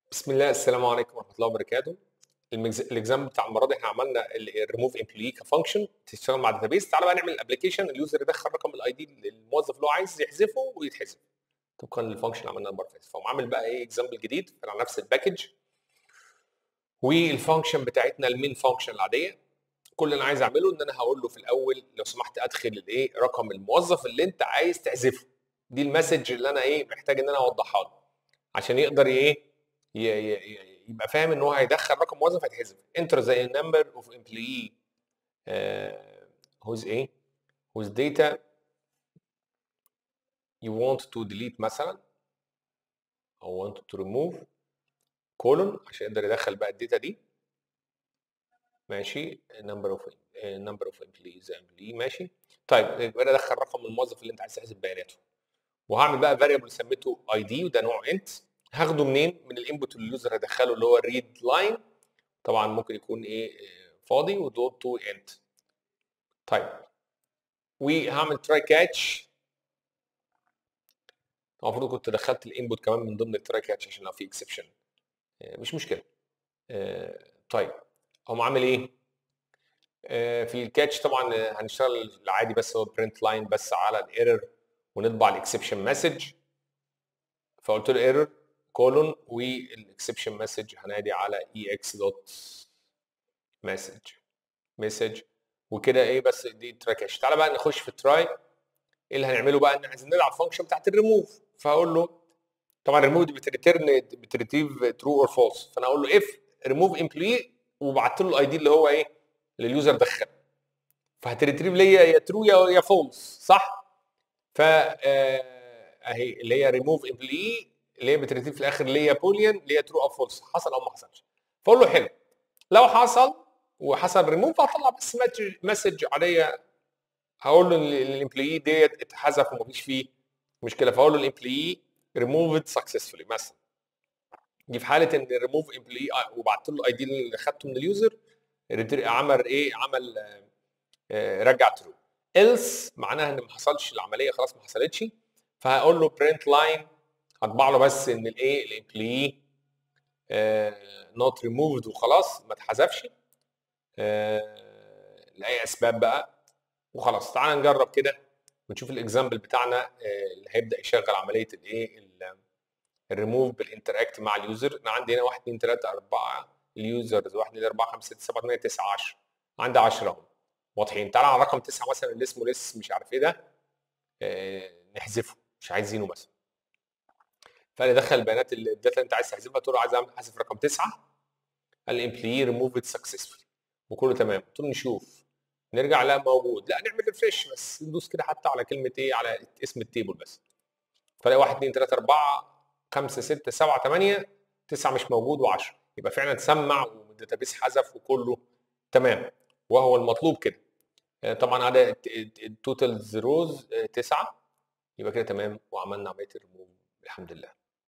بسم الله السلام عليكم ورحمه الله وبركاته الاكزام بتاع المره دي احنا عملنا الريموف امبلوي كفانكشن تشتغل مع داتابيس تعالى بقى نعمل الابلكيشن اليوزر يدخل رقم الاي دي للموظف اللي هو عايز يحذفه ويتحذف طبقا للفانكشن اللي عملناها المره اللي فاتت فقوم عامل بقى ايه اكزامبل جديد على نفس الباكج والفانكشن بتاعتنا المين فانكشن العاديه كل اللي انا عايز اعمله ان انا هقول له في الاول لو سمحت ادخل الايه رقم الموظف اللي انت عايز تحذفه دي المسج اللي انا ايه محتاج ان انا اوضحها له عشان يقدر ايه يبقى فاهم ان هو هيدخل رقم موظف هيتحذف انتر زي النمبر اوف امبلوي whose ايه whose data you want to delete مثلا او want to remove colon عشان يقدر يدخل بقى الداتا دي ماشي number of number of employees employee ماشي طيب يبقى انا ادخل رقم الموظف اللي انت عايز تحذف بياناته وهعمل بقى فاريبل سميته اي دي وده نوع انت هاخده منين من الانبوت اللي اليوزر هيدخله اللي هو الريد لاين طبعا ممكن يكون ايه فاضي ودوت تو انت طيب وهعمل تراي كاتش المفروض كنت دخلت الانبوت كمان من ضمن التراي كاتش عشان لو في اكسبشن مش مشكله طيب هقوم عامل ايه في الكاتش طبعا هنشتغل العادي بس هو برنت لاين بس على الايرور ونطبع الاكسبشن مسج فقلت له ايرور كولون والاكسبشن مسج هنادي على اي اكس دوت مسج مسج وكده ايه بس دي تراكش تعالى بقى نخش في التراي ايه اللي هنعمله بقى ان عايزين نلعب فانكشن بتاعت الريموف فهقول له طبعا الريموف دي بتريتيرن بتريتيف ترو اور فولس فانا اقول له اف ريموف امبلوي وبعت له الاي دي اللي هو ايه اللي اليوزر دخل فهتريتريف ليا يا ترو يا يا فولس صح ف اهي اللي هي ريموف امبلوي اللي هي بتريتيف في الاخر اللي هي بوليان اللي هي ترو او فولس حصل او ما حصلش فاقول له حلو لو حصل وحصل ريموف هطلع بس مسج عاديه هقول له الامبلوي ديت اتحذف ومفيش فيه مشكله فاقول له الامبلوي ريموفد سكسسفولي مثلا دي في حاله ان ريموف امبلوي وبعت له الاي دي اللي خدته من اليوزر عمل ايه عمل رجع ترو else معناها ان ما حصلش العمليه خلاص ما حصلتش فهقول له برنت لاين هطبع له بس ان الايه الامبلوي نوت ريموفد وخلاص ما اتحذفش لاي اسباب بقى وخلاص تعال نجرب كده ونشوف الاكزامبل بتاعنا اللي هيبدا يشغل عمليه الايه الريموف بالانتراكت مع اليوزر انا عندي هنا 1 2 3 4 اليوزرز 1 2 4 5 6 7 8 9 10 عندي 10 اهم واضحين تعال على رقم 9 مثلا اللي اسمه لس مش عارف ايه ده نحذفه مش عايزينه مثلا فقال لي دخل بيانات الداتا اللي انت عايز تحذفها تقول له عايز اعمل حذف رقم 9 قال لي امبلوي ريموفد سكسسفولي وكله تمام قلت له نشوف نرجع لا موجود لا نعمل ريفريش بس ندوس كده حتى على كلمه ايه على اسم التيبل بس فلاقي 1 2 3 4 5 6 7 8 9 مش موجود و10 يبقى فعلا سمع والداتابيس حذف وكله تمام وهو المطلوب كده طبعا عدد التوتال زيروز 9 يبقى كده تمام وعملنا عمليه الريموف الحمد لله